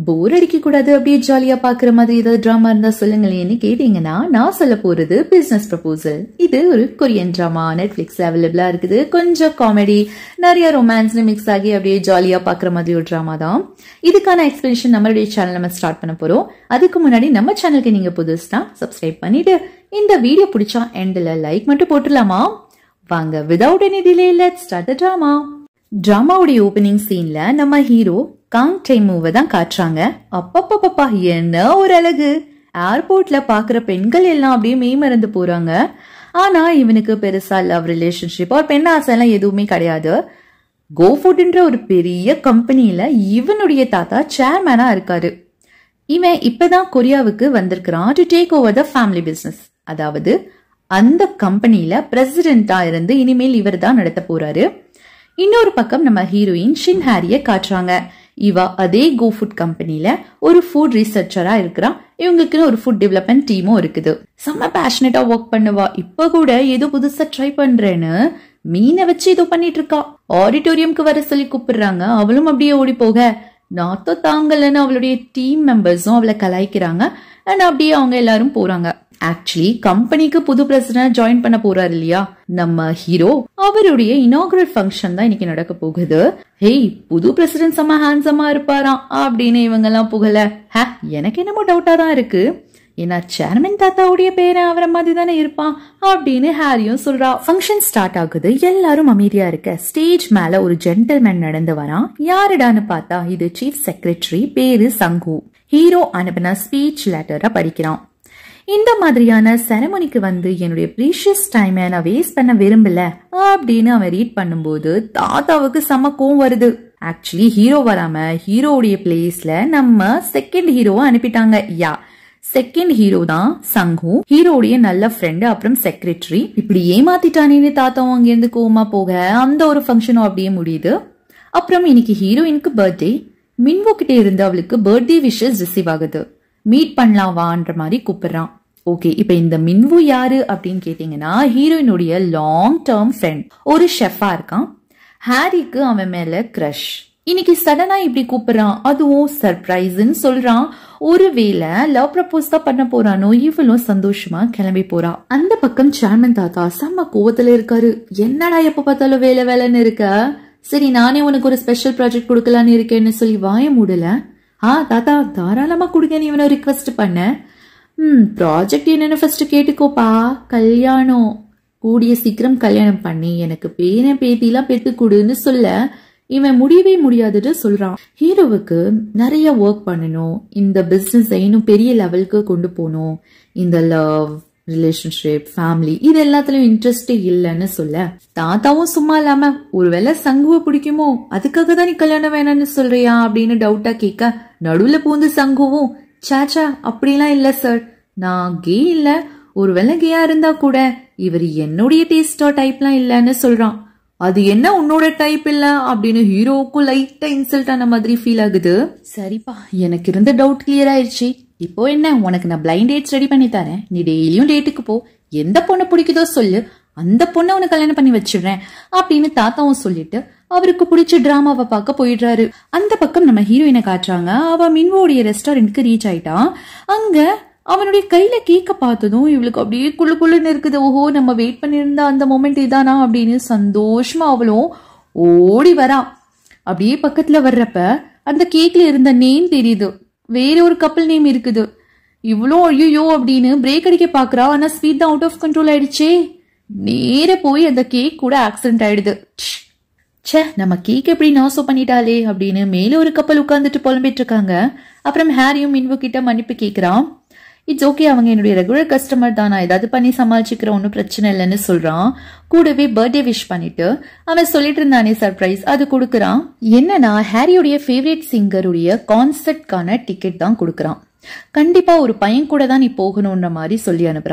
போர் அடிக்க கூடாது அப்படியே ஜாலியா பாக்குற மாதிரி ஏதாவது டிராமா இருந்தா சொல்லுங்களேன்னு கேட்டீங்கன்னா நான் சொல்ல போறது பிசினஸ் ப்ரப்போசல் இது ஒரு கொரியன் டிராமா நெட்ஃபிளிக்ஸ்ல அவைலபிளா இருக்குது கொஞ்சம் காமெடி நிறைய ரொமான்ஸ்னு மிக்ஸ் ஆகி அப்படியே ஜாலியா பாக்குற மாதிரி ஒரு டிராமா தான் இதுக்கான எக்ஸ்பிளேஷன் நம்மளுடைய சேனல் நம்ம ஸ்டார்ட் பண்ண போறோம் அதுக்கு முன்னாடி நம்ம சேனலுக்கு நீங்க புதுசுனா சப்ஸ்கிரைப் பண்ணிட்டு இந்த வீடியோ பிடிச்சா எண்டில் லைக் மட்டும் போட்டுடலாமா வாங்க without any delay let start the drama டிராமாவுடைய ஓப்பனிங் சீன்ல நம்ம ஹீரோ காங் டைமூவை தான் காட்டுறாங்க அப்பப்பப்பப்பா என்ன ஒரு அழகு ஏர்போர்ட்ல பாக்குற பெண்கள் எல்லாம் அப்படியே மேமறந்து போறாங்க ஆனா இவனுக்கு பெருசா லவ் ரிலேஷன்ஷிப் ஒரு பெண் ஆசை எல்லாம் எதுவுமே கிடையாது கோஃபுட்ன்ற ஒரு பெரிய கம்பெனியில இவனுடைய தாத்தா சேர்மேனா இருக்காரு இவன் இப்பதான் கொரியாவுக்கு வந்திருக்கிறான் to take over the family business அதாவது அந்த கம்பெனியில பிரசிடென்டா இருந்து இனிமேல் இவர் தான் நடத்த போறாரு இன்னொரு பக்கம் நம்ம ஹீரோயின் ஷின் ஹாரிய காட்டுறாங்க இவ அதே கோ ஃபுட் கம்பெனில ஒரு ஃபுட் ரிசர்ச்சரா இருக்கிறா இவங்களுக்குன்னு ஒரு ஃபுட் டெவலப்மெண்ட் டீமும் இருக்குது செம்ம பேஷனட்டா ஒர்க் பண்ணுவா இப்ப கூட ஏதோ புதுசா ட்ரை பண்றேன்னு மீனை வச்சு ஏதோ பண்ணிட்டு இருக்கா ஆடிட்டோரியம்க்கு வர சொல்லி கூப்பிடுறாங்க அவளும் அப்படியே ஓடி போக நாத்தோ தாங்கலன்னு அவளுடைய டீம் மெம்பர்ஸும் அவளை கலாய்க்கிறாங்க அண்ட் அப்படியே அவங்க எல்லாரும் போறாங்க ஆக்சுவலி கம்பெனிக்கு புது பிரசிடன்ட் ஜாயின் பண்ண போறாரு இல்லையா நம்ம ஹீரோ அவருடைய இனாகுரல் ஃபங்க்ஷன் தான் இன்னைக்கு நடக்க போகுது ஹேய் புது பிரசிடென்ட் செம்ம ஹேண்ட்ஸமா இருப்பாராம் அப்படின்னு இவங்க எல்லாம் புகழ ஹ எனக்கு என்னமோ டவுட்டா தான் இருக்கு ஏன்னா சேர்மன் தாத்தாவுடைய பேரன் அவரை மாதிரி தானே இருப்பான் அப்படின்னு ஹாரியும் சொல்றா ஃபங்க்ஷன் ஸ்டார்ட் ஆகுது எல்லாரும் அமைதியா இருக்க ஸ்டேஜ் மேல ஒரு ஜென்டில்மேன் நடந்து வரான் யாருடான்னு பார்த்தா இது சீஃப் செக்ரட்டரி பேரு சங்கு ஹீரோ அனுப்பின ஸ்பீச் லெட்டரை படிக்கிறான் இந்த மாதிரியான செரமனிக்கு வந்து என்னுடைய ப்ரீஷியஸ் டைமை நான் வேஸ்ட் பண்ண விரும்பல அப்படின்னு அவன் ரீட் பண்ணும்போது தாத்தாவுக்கு செம கோவம் வருது ஆக்சுவலி ஹீரோ வராம ஹீரோவுடைய பிளேஸ்ல நம்ம செகண்ட் ஹீரோவை அனுப்பிட்டாங்க யா செகண்ட் ஹீரோ தான் சங்கு ஹீரோடைய நல்ல ஃப்ரெண்டு அப்புறம் செக்ரட்டரி இப்படி ஏமாத்திட்டானேன்னு தாத்தாவும் அங்கேருந்து கோவமா போக அந்த ஒரு ஃபங்க்ஷனும் அப்படியே முடியுது அப்புறம் இன்னைக்கு ஹீரோயினுக்கு பர்த்டே மின்வோ கிட்ட இருந்து அவளுக்கு பர்த்டே விஷஸ் ரிசீவ் ஆகுது மீட் பண்ணலாம் வான்ற மாதிரி கூப்பிடுறான் ஓகே இப்ப இந்த மின்வு யாரு அப்படின்னு கேட்டீங்கன்னா ஹீரோயினுடைய லாங் டேர்ம் ஃப்ரெண்ட் ஒரு ஷெஃபா இருக்கான் ஹாரிக்கு அவன் மேல கிரஷ் இன்னைக்கு சடனா இப்படி கூப்பிடுறான் அதுவும் சர்ப்ரைஸ்ன்னு சொல்றான் ஒருவேளை லவ் ப்ரப்போஸ் தான் பண்ண போறானோ இவளும் சந்தோஷமா கிளம்பி போறா அந்த பக்கம் சேர்மன் தாத்தா செம்ம கோவத்துல இருக்காரு என்னடா எப்ப பார்த்தாலும் வேலை வேலைன்னு இருக்க சரி நானே உனக்கு ஒரு ஸ்பெஷல் ப்ராஜெக்ட் கொடுக்கலான்னு இருக்கேன்னு சொல்லி வாய மூடல ஆ தாத்தா தாராளமா கொடுங்கன்னு இவனை ரிக்வெஸ்ட் பண்ண ம் ப்ராஜெக்ட் என்னன்னு ஃபர்ஸ்ட் கேட்டுக்கோப்பா கல்யாணம் கூடிய சீக்கிரம் கல்யாணம் பண்ணி எனக்கு பேரன் பேத்திலாம் பெத்து கொடுன்னு சொல்ல இவன் முடியவே முடியாதுன்னு சொல்றான் ஹீரோவுக்கு நிறைய ஒர்க் பண்ணணும் இந்த பிசினஸ் இன்னும் பெரிய லெவலுக்கு கொண்டு போகணும் இந்த லவ் ரிலேஷன்ஷிப் ஃபேமிலி இது எல்லாத்துலயும் இன்ட்ரெஸ்டே இல்லைன்னு சொல்ல தாத்தாவும் சும்மா இல்லாம ஒருவேளை சங்குவை பிடிக்குமோ அதுக்காக தான் நீ கல்யாணம் வேணாம்னு சொல்றியா அப்படின்னு டவுட்டா கேட்க நடுவுல பூந்து சங்குவும் சாச்சா அப்படிலாம் இல்ல சார் நான் கே இல்ல ஒருவேளை கேயா இருந்தா கூட இவர் என்னுடைய டேஸ்டோ டைப்லாம் இல்லைன்னு சொல்றான் அது என்ன உன்னோட டைப் இல்ல அப்படின்னு ஹீரோவுக்கும் லைட்டா இன்சல்ட் ஆன மாதிரி ஃபீல் ஆகுது சரிப்பா எனக்கு இருந்த டவுட் கிளியர் ஆயிடுச்சு இப்போ என்ன உனக்கு நான் பிளைண்ட் டேட்ஸ் ரெடி பண்ணி தரேன் நீ டெய்லியும் டேட்டுக்கு போ எந்த பொண்ணை பிடிக்குதோ சொல்லு அந்த பொண்ணை உனக்கு கல்யாணம் பண்ணி வச்சிடுறேன் அப்படின்னு தாத்தாவும் சொல்லிட்டு அவருக்கு பிடிச்ச டிராமாவை பார்க்க போயிடுறாரு அந்த பக்கம் நம்ம ஹீரோயினை காட்டுறாங்க அவ மின்வோடைய ரெஸ்டாரண்ட்க்கு ரீச் ஆயிட்டான் அங்க அவனுடைய கையில கேக்க பார்த்ததும் இவளுக்கு அப்படியே குள்ளு குள்ளுன்னு இருக்குது ஓஹோ நம்ம வெயிட் பண்ணியிருந்த அந்த மொமெண்ட் இதானா அப்படின்னு சந்தோஷமா அவளும் ஓடி வரா அப்படியே பக்கத்துல வர்றப்ப அந்த கேக்ல இருந்த நேம் தெரியுது வேற ஒரு கப்பல் நேம் இருக்குது இவ்வளோ ஐயோ அப்படின்னு பிரேக் அடிக்க பாக்குறா ஆனா ஸ்பீட் தான் அவுட் ஆஃப் கண்ட்ரோல் ஆயிடுச்சே நேர போய் அந்த கேக் கூட ஆக்சிடென்ட் ஆயிடுது ச்சே நம்ம கேக் எப்படி நாசம் பண்ணிட்டாலே அப்படின்னு மேல ஒரு கப்பல் உட்கார்ந்துட்டு புலம்பிட்டு இருக்காங்க அப்புறம் ஹாரியும் மின்வு கிட்ட மன்னிப்பு கேக்குறான் இட்ஸ் ஓகே அவங்க என்னுடைய ரெகுலர் கஸ்டமர் தான் நான் ஏதாவது பண்ணி சமாளிச்சுக்கிறேன் ஒன்றும் பிரச்சனை இல்லைன்னு சொல்றான் கூடவே பர்த்டே விஷ் பண்ணிட்டு அவன் சொல்லிட்டு இருந்தானே சர்ப்ரைஸ் அது கொடுக்குறான் என்னன்னா ஹாரியுடைய ஃபேவரட் சிங்கருடைய கான்சர்ட்கான டிக்கெட் தான் கொடுக்குறான் கண்டிப்பா ஒரு பையன் கூட தான் நீ போகணுன்ற மாதிரி சொல்லி அனுப்புறான்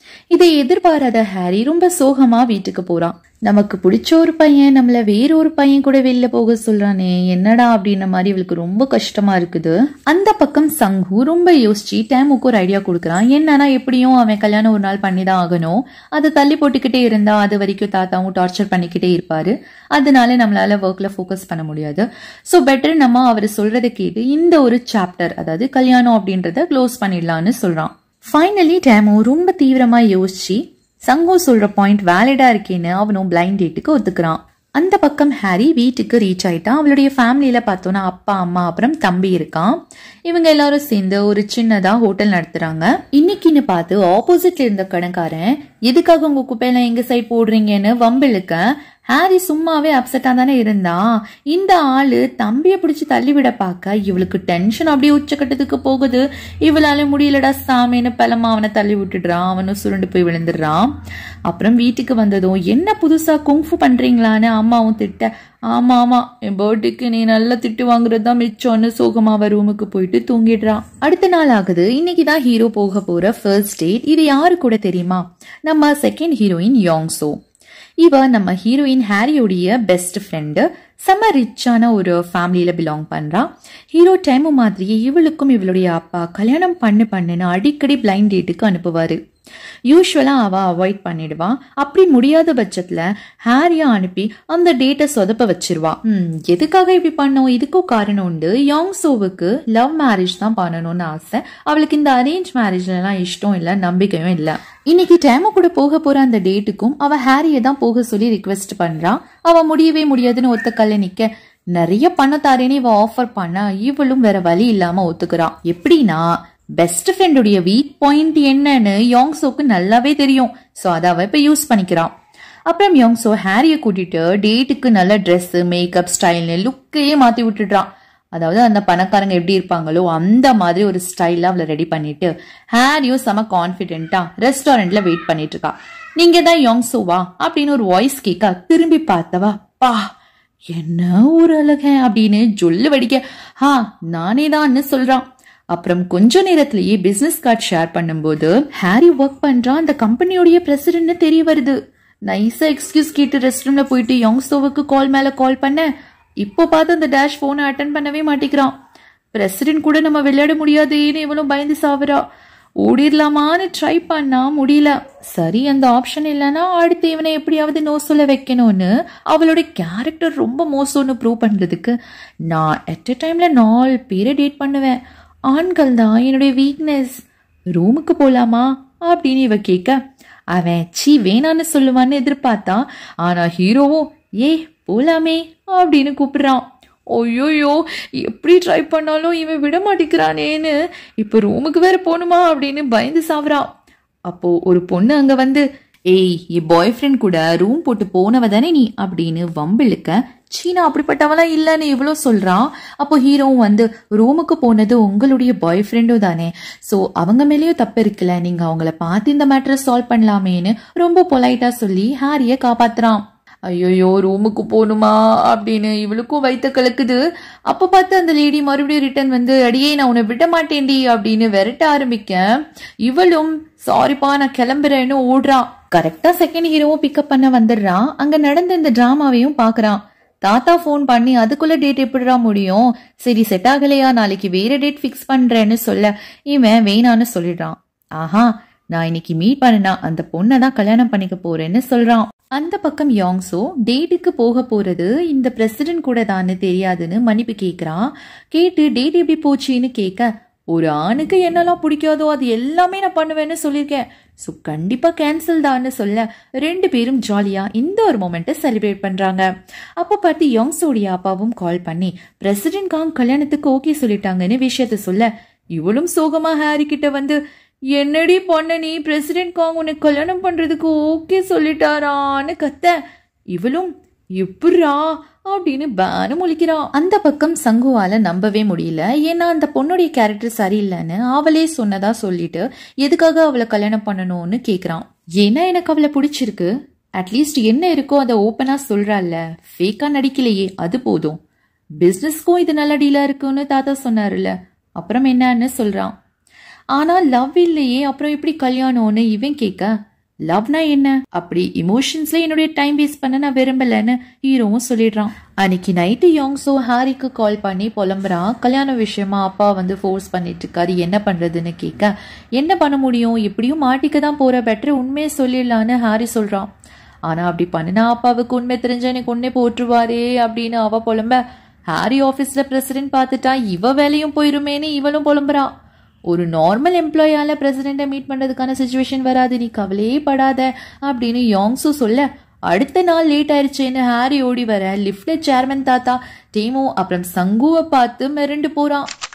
இதை எதிர்பாராத ஹாரி ரொம்ப சோகமா வீட்டுக்கு போறான் நமக்கு பிடிச்ச ஒரு பையன் நம்மள வேற ஒரு பையன் கூட வெளில போக சொல்றானே என்னடா அப்படின்ன மாதிரி இவளுக்கு ரொம்ப கஷ்டமா இருக்குது அந்த பக்கம் சங்கு ரொம்ப யோசிச்சு டேமுக்கு ஒரு ஐடியா கொடுக்குறான் என்னன்னா எப்படியும் அவன் கல்யாணம் ஒரு நாள் பண்ணிதான் ஆகணும் அதை தள்ளி போட்டுக்கிட்டே இருந்தா அது வரைக்கும் தாத்தாவும் டார்ச்சர் பண்ணிக்கிட்டே இருப்பாரு அதனால நம்மளால ஒர்க்ல ஃபோக்கஸ் பண்ண முடியாது ஸோ பெட்டர் நம்ம அவர் சொல்றதை கேட்டு இந்த ஒரு சாப்டர் அதாவது கல்யாணம் அப்படின்றத க்ளோஸ் பண்ணிடலாம்னு சொல்றான் ஃபைனலி டேமோ ரொம்ப தீவிரமா யோசிச்சு சங்கோ சொல்ற பாயிண்ட் வேலிடா இருக்கேன்னு அவனும் பிளைண்ட் டேட்டுக்கு ஒத்துக்கிறான் அந்த பக்கம் ஹாரி வீட்டுக்கு ரீச் ஆயிட்டான் அவளுடைய ஃபேமிலியில பார்த்தோன்னா அப்பா அம்மா அப்புறம் தம்பி இருக்கான் இவங்க எல்லாரும் சேர்ந்து ஒரு சின்னதா ஹோட்டல் நடத்துறாங்க இன்னைக்குன்னு பார்த்து ஆப்போசிட்ல இருந்த கடைக்காரன் எதுக்காக உங்க குப்பையெல்லாம் எங்க சைட் போடுறீங்கன்னு வம்பிழுக்க ஹாரி சும்மாவே அப்செட்டா தானே இருந்தா இந்த ஆளு தம்பியை பிடிச்சி தள்ளி விட பார்க்க இவளுக்கு டென்ஷன் அப்படியே உச்சக்கட்டத்துக்கு போகுது இவளால முடியலடா சாமின்னு பலமா அவனை தள்ளி விட்டுடுறான் அவனும் சுருண்டு போய் விழுந்துடுறான் அப்புறம் வீட்டுக்கு வந்ததும் என்ன புதுசா குங்ஃபு பண்றீங்களான்னு அம்மாவும் திட்ட ஆமா ஆமா என் பர்த்டேக்கு நீ நல்லா திட்டு வாங்குறது தான் மிச்சம்னு சோகமாவ ரூமுக்கு போயிட்டு தூங்கிடுறான் அடுத்த நாள் ஆகுது இன்னைக்கு தான் ஹீரோ போக போற ஃபர்ஸ்ட் டேட் இது யாரு கூட தெரியுமா நம்ம செகண்ட் ஹீரோயின் யாங்ஸோ இவ நம்ம ஹீரோயின் ஹாரியோடைய பெஸ்ட் ஃப்ரெண்டு செம்ம ரிச்சான ஒரு ஃபேமிலியில பிலாங் பண்றா ஹீரோ டைமு மாதிரியே இவளுக்கும் இவளுடைய அப்பா கல்யாணம் பண்ணு பண்ணுன்னு அடிக்கடி பிளைண்ட் டேட்டுக்கு அனுப்புவாரு யூஸ்வலா அவ அவாய்ட் பண்ணிடுவா அப்படி முடியாத பட்சத்துல ஹாரியா அனுப்பி அந்த டேட்டை சொதப்ப வச்சிருவா ம், எதுக்காக இப்படி பண்ணோம் இதுக்கும் காரணம் உண்டு யாங் சோவுக்கு லவ் மேரேஜ் தான் பண்ணணும்னு ஆசை அவளுக்கு இந்த அரேஞ்ச் மேரேஜ்ல எல்லாம் இஷ்டம் இல்ல நம்பிக்கையும் இல்ல இன்னைக்கு டைம கூட போக போற அந்த டேட்டுக்கும் அவ ஹாரியை தான் போக சொல்லி ரிக்வெஸ்ட் பண்றா அவ முடியவே முடியாதுன்னு ஒத்த கல்ல நிக்க நிறைய பணத்தாரேன்னு இவ ஆஃபர் பண்ணா இவளும் வேற வழி இல்லாம ஒத்துக்கிறா எப்படின்னா பெஸ்ட் ஃப்ரெண்டுடைய வீக் பாயிண்ட் என்னன்னு யோங்ஸோக்கு நல்லாவே தெரியும் ஸோ அதை அவ இப்ப யூஸ் பண்ணிக்கிறான் அப்புறம் யோங்ஸோ ஹாரியை கூட்டிட்டு டேட்டுக்கு நல்ல Dress மேக்கப் ஸ்டைல்னு லுக்கையே மாத்தி விட்டுடுறான் அதாவது அந்த பணக்காரங்க எப்படி இருப்பாங்களோ அந்த மாதிரி ஒரு ஸ்டைலா அவளை ரெடி பண்ணிட்டு ஹாரியும் செம கான்ஃபிடென்ட்டா ரெஸ்டாரண்ட்ல வெயிட் பண்ணிட்டு இருக்கா நீங்க தான் யோங்ஸோவா அப்படின்னு ஒரு வாய்ஸ் கேட்க திரும்பி பார்த்தவா பா என்ன ஒரு அழகன் அப்படின்னு ஜொல்லு வெடிக்க ஹா நானே தான்னு சொல்றான் அப்புறம் கொஞ்ச நேரத்திலேயே பிசினஸ் கார்டு ஷேர் பண்ணும்போது ஹாரி ஒர்க் பண்றான் அந்த கம்பெனியோடைய பிரசிடென்ட்னு தெரிய வருது நைஸா எக்ஸ்கியூஸ் கேட்டு ரெஸ்ட் ரூம்ல போயிட்டு யோங்ஸ்டோவுக்கு கால் மேல கால் பண்ண இப்போ பார்த்து அந்த டேஷ் போனை அட்டன் பண்ணவே மாட்டேங்கிறான் பிரசிடென்ட் கூட நம்ம விளையாட முடியாதேன்னு இவளும் பயந்து சாவுறா ஓடிடலாமான்னு ட்ரை பண்ணா முடியல சரி அந்த ஆப்ஷன் இல்லைன்னா அடுத்து இவனை எப்படியாவது நோ சொல்ல வைக்கணும்னு அவளோட கேரக்டர் ரொம்ப மோசம்னு ப்ரூவ் பண்றதுக்கு நான் அட் எ டைம்ல நாலு பேரை டேட் பண்ணுவேன் ஆண்கள் தான் என்னுடைய வீக்னஸ் ரூமுக்கு போலாமா அப்படின்னு இவ கேட்க அவன் சீ வேணான்னு சொல்லுவான்னு எதிர்பார்த்தா ஆனா ஹீரோவும் ஏ போலாமே அப்படின்னு கூப்பிடுறான் ஐயோயோ எப்படி ட்ரை பண்ணாலும் இவன் விட மாட்டேங்கிறானேன்னு இப்போ ரூமுக்கு வேற போகணுமா அப்படின்னு பயந்து சாவறான் அப்போ ஒரு பொண்ணு அங்க வந்து ஏய் என் பாய் ஃப்ரெண்ட் கூட ரூம் போட்டு போனவ தானே நீ அப்படின்னு வம்பிழுக்க சீனா அப்படிப்பட்டவளாம் இல்லைன்னு இவ்வளோ சொல்றான் அப்போ ஹீரோவும் வந்து ரூமுக்கு போனது உங்களுடைய பாய் ஃப்ரெண்டும் தானே ஸோ அவங்க மேலேயும் தப்பு இருக்குல்ல நீங்க அவங்கள பார்த்து இந்த மேட்டரை சால்வ் பண்ணலாமேன்னு ரொம்ப பொலைட்டா சொல்லி ஹாரியை காப்பாத்துறான் ஐயோயோ ரூமுக்கு போகணுமா அப்படின்னு இவளுக்கும் வைத்த கலக்குது அப்ப பார்த்து அந்த லேடி மறுபடியும் ரிட்டர்ன் வந்து அடியே நான் உன்னை விட மாட்டேன்டி அப்படின்னு விரட்ட ஆரம்பிக்க இவளும் சாரிப்பா நான் கிளம்புறேன்னு ஓடுறான் கரெக்டா செகண்ட் ஹீரோவும் பிக்கப் பண்ண வந்துடுறான் அங்க நடந்த இந்த டிராமாவையும் பாக்குறான் தாத்தா ஃபோன் பண்ணி அதுக்குள்ள டேட் எப்படிடா முடியும் சரி செட் ஆகலையா நாளைக்கு வேற டேட் ஃபிக்ஸ் பண்றேன்னு சொல்ல இவன் வேணான்னு சொல்லிடுறான் ஆஹா நான் இன்னைக்கு மீட் பண்ணனா அந்த பொண்ணை தான் கல்யாணம் பண்ணிக்க போறேன்னு சொல்றான் அந்த பக்கம் யாங்ஸோ டேட்டுக்கு போக போறது இந்த பிரசிடென்ட் கூட தான்னு தெரியாதுன்னு மன்னிப்பு கேக்குறான் கேட்டு டேட் எப்படி போச்சுன்னு கேட்க ஒரு ஆணுக்கு என்னெல்லாம் பிடிக்காதோ அது எல்லாமே நான் பண்ணுவேன்னு சொல்லியிருக்கேன் ஸோ கண்டிப்பா கேன்சல் தான்னு சொல்ல ரெண்டு பேரும் ஜாலியா இந்த ஒரு மொமெண்ட்டை செலிப்ரேட் பண்றாங்க அப்போ பார்த்து யோங்ஸோடைய அப்பாவும் கால் பண்ணி பிரசிடென்ட் காங் கல்யாணத்துக்கு ஓகே சொல்லிட்டாங்கன்னு விஷயத்த சொல்ல இவளும் சோகமா ஹாரி கிட்ட வந்து என்னடி பொண்ண நீ பிரசிடென்ட் காங் உனக்கு கல்யாணம் பண்றதுக்கு ஓகே சொல்லிட்டாரான்னு கத்த இவளும் எப்படா அப்படின்னு பேனு முழிக்கிறான் அந்த பக்கம் சங்குவால நம்பவே முடியல ஏன்னா அந்த பொண்ணுடைய கேரக்டர் சரியில்லைன்னு அவளே சொன்னதா சொல்லிட்டு எதுக்காக அவளை கல்யாணம் பண்ணணும்னு கேக்குறான் ஏன்னா எனக்கு அவளை பிடிச்சிருக்கு அட்லீஸ்ட் என்ன இருக்கோ அதை ஓப்பனா சொல்றாள்ல ஃபேக்கா நடிக்கலையே அது போதும் பிசினஸ்க்கும் இது நல்ல டீலா இருக்குன்னு தாத்தா சொன்னாருல்ல அப்புறம் என்னன்னு சொல்றான் ஆனா லவ் இல்லையே அப்புறம் எப்படி கல்யாணம்னு இவன் கேட்க லவ்னா என்ன அப்படி இமோஷன்ஸ்ல என்னுடைய டைம் வேஸ்ட் பண்ண நான் விரும்பலன்னு ஹீரோவும் சொல்லிடுறான் அன்னைக்கு நைட்டு யோங்ஸோ ஹாரிக்கு கால் பண்ணி புலம்புறான் கல்யாண விஷயமா அப்பா வந்து ஃபோர்ஸ் பண்ணிட்டு இருக்காரு என்ன பண்றதுன்னு கேட்க என்ன பண்ண முடியும் எப்படியும் மாட்டிக்க தான் போற பெட்டர் உண்மையை சொல்லிடலான்னு ஹாரி சொல்றான் ஆனா அப்படி பண்ணினா அப்பாவுக்கு உண்மை தெரிஞ்ச எனக்கு உன்னை போட்டுருவாரே அப்படின்னு அவ புலம்ப ஹாரி ஆபீஸ்ல பிரசிடென்ட் பார்த்துட்டா இவ வேலையும் போயிருமேன்னு இவளும் புலம்புறா ஒரு நார்மல் எம்ப்ளாயால பிரசிடெண்ட்டை மீட் பண்றதுக்கான சுச்சுவேஷன் வராது நீ கவலையே படாத அப்படின்னு யாங்ஸு சொல்ல அடுத்த நாள் லேட் ஆயிடுச்சேன்னு ஹாரி ஓடி வர லிஃப்ட்ல சேர்மன் தாத்தா டேமோ அப்புறம் சங்குவை பார்த்து மிரண்டு போறான்